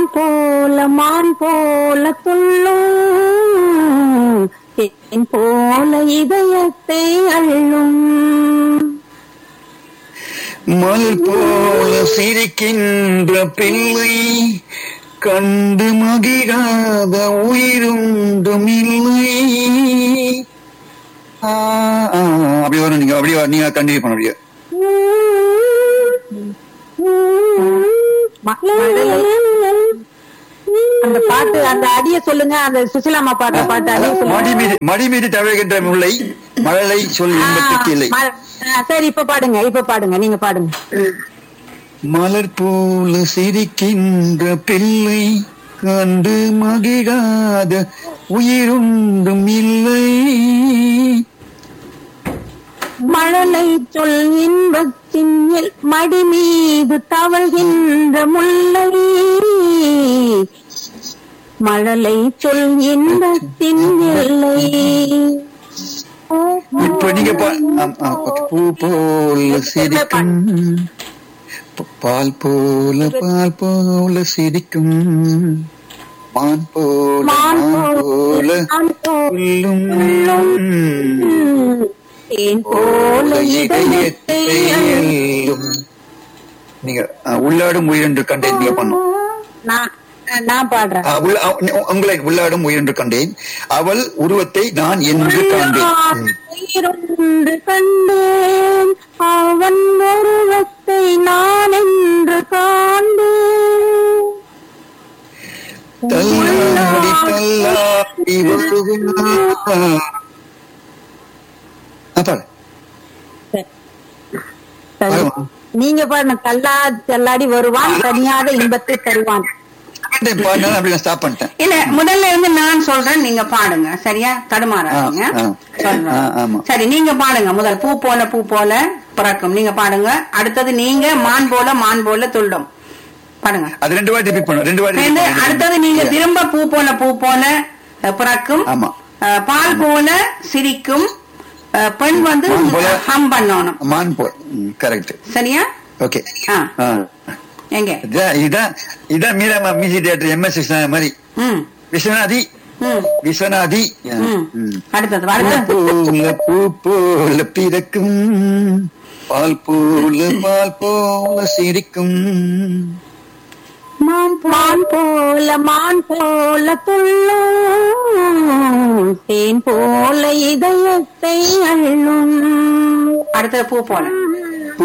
போல மான் போல துள்ளும் தேன் போல இதயத்தை அள்ளும் மலர் போல சிரிக்கின்ற பிள்ளை கண்டு மகிழாத உயிருண்டும் இல்லை ஆ, ஆ, அப்படி வரும் நீங்க அப்படியே வரும். நீங்க கண்டினியூ பண்ண முடியாது அந்த பாட்டு அந்த அடிய சொல்லுங்க அந்த சுசிலாமா பாடுற பாட்டு அடிய மடி சொல்லுங்க மீது மடி மீது தவழ்கின்ற முல்லை மழலை சொல் இன்பத்துக்கு இல்லை ம- ஆ, சரி இப்ப பாடுங்க இப்ப பாடுங்க நீங்க பாடுங்க மலர் போல சிரிக்கின்ற பிள்ளை கண்டு மகிழாத உயிருண்டும் இல்லை மழலை சொல் இன்பத்தின் எல்- மடி மீது தவழ்கின்ற முல்லை மழலை சொல் இன்பத்தின் எல்லை இப்ப நீங்க பா- ஆம், ஆ, okay. பூ போல சிரிக்கும் ப- பால் போல பால் போல சிரிக்கும் மான் போல மான் மான் போல மான் போல சொல்லும் தேன் போல இதயத்தை எல்லும். நீங்க ஆ, உள்ளாடும் உயிரென்று கண்டேன் நீங்க பண்ணும் நான் நான் பாடுறேன் ஆ, உள்ள- ஆ, உங்களை உள்ளாடும் உயிரென்று கண்டேன் அவள் உருவத்தை நான் என்று கண்டேன் ம். உயிரொன்று கண்டேன் அவன் உருவத்தை நான் என்று காண்டேன் தள்ளாடி தள்ளாடி வருகிறார். ஆ, பாரு. சரி. நீங்க பாருங்க தள்ளா தள்ளாடி வருவான் தனியாத இன்பத்தை தருவான் செகண்ட் டைம் பாடினாலும் அப்படி நான் ஸ்டாப் பண்ணிட்டேன் இல்ல முதல்ல இருந்து நான் சொல்றேன் நீங்க பாடுங்க சரியா தடுமாறாதீங்க ஆ, ஆ. சொல்றேன். ஆ, ஆமா. சரி நீங்க பாடுங்க முதல் பூ போல பூ போல பிறக்கும் நீங்க பாடுங்க அடுத்தது நீங்க மான் போல மான் போல துள்ளும் பாடுங்க அது ரெண்டு வாட்டி ரிப்பீட் பண்ணும் ரெண்டு வாட்டி repeat ரெண்டு பண்ணு. அடுத்தது நீங்க திரும்ப பூ போல பூ போல அஹ், பிறக்கும் ஆமா. அஹ், பால் போல சிரிக்கும் அஹ், பெண் வந்து மான் போல- ஹம் பண்ணணும் மான் போல் கரெக்ட் சரியா ஓகே ஆ. எங்க இதான் இதான் இதான் மீராமா music theatre M S Viswanath மாதிரி ம் விஸ்வநாதி ம் விஸ்வநாதி ம் ம். அடுத்தது பூ அடுத்தது போல பூ போல பிறக்கும் பால் போல பால் போல சிரிக்கும் மான் மான் போல மான் போல துள்ளும் தேன் போல இதயத்தை அள்ளும் அடுத்தது பூ போல